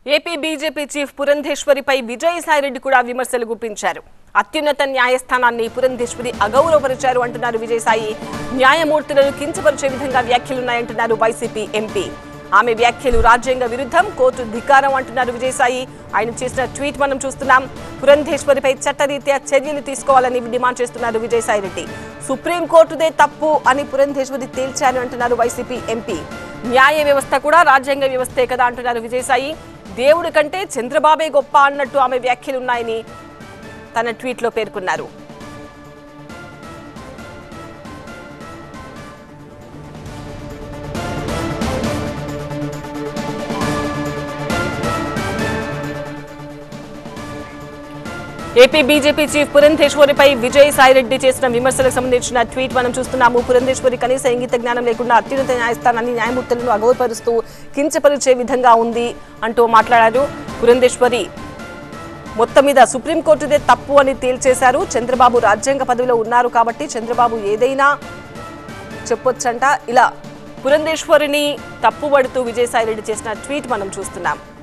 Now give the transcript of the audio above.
AP BJP chief పురంధేశ్వరిపై Vijayasai Reddy కూడా విమర్శలు గుప్పించారు అత్యున్నత న్యాయస్థానాన్ని పురంధేశ్వరి అగౌరవపరిచారు అంటున్నారు విజయసాయి న్యాయమూర్తులను కించపరిచే విధంగా వ్యాఖ్యలున్నాయంటున్నారు వైసీపీ ఎంపీ ఆమె వ్యాఖ్యలు రాజ్యాంగ విరుద్ధం కోర్టు ధిక్కారం అంటున్నారు విజయసాయి ఆయన చేసిన ట్వీట్ మనం చూస్తున్నాం పురంధేశ్వరిపై చట్టరీత్యా చర్యలు తీసుకోవాలని డిమాండ్ చేస్తున్నారు విజయసాయిరెడ్డి సుప్రీంకోర్టుదే తప్పు అని పురంధేశ్వరి తేల్చారు అంటున్నారు వైసీపీ ఎంపీ న్యాయ వ్యవస్థ కూడా రాజ్యాంగ వ్యవస్థే కదా అంటున్నారు విజయసాయి దేవుడి కంటే చంద్రబాబే గొప్ప అన్నట్టు ఆమె వ్యాఖ్యలున్నాయని తన ట్వీట్లో పేర్కొన్నారు AP BJP chief పురంధేశ్వరిపై Vijay Sai Reddy చేసిన విమర్శలకు సంబంధించిన ట్వీట్ మనం చూస్తున్నాము పురంధేశ్వరి కనీస ఇంగిత జ్ఞానం లేకుండా అత్యున్నత న్యాయస్థానాన్ని న్యాయమూర్తులను అగౌరవపరుస్తూ కించపరిచే విధంగా ఉంది అంటూ మాట్లాడారు పురంధేశ్వరి మొత్తం మీద సుప్రీంకోర్టుదే తప్పు అని తేల్చేశారు చంద్రబాబు రాజ్యాంగ పదవిలో ఉన్నారు కాబట్టి చంద్రబాబు ఏదైనా చెప్పొచ్చంట ఇలా పురంధేశ్వరిని తప్పుబడుతూ విజయసాయిరెడ్డి చేసిన ట్వీట్ మనం చూస్తున్నాం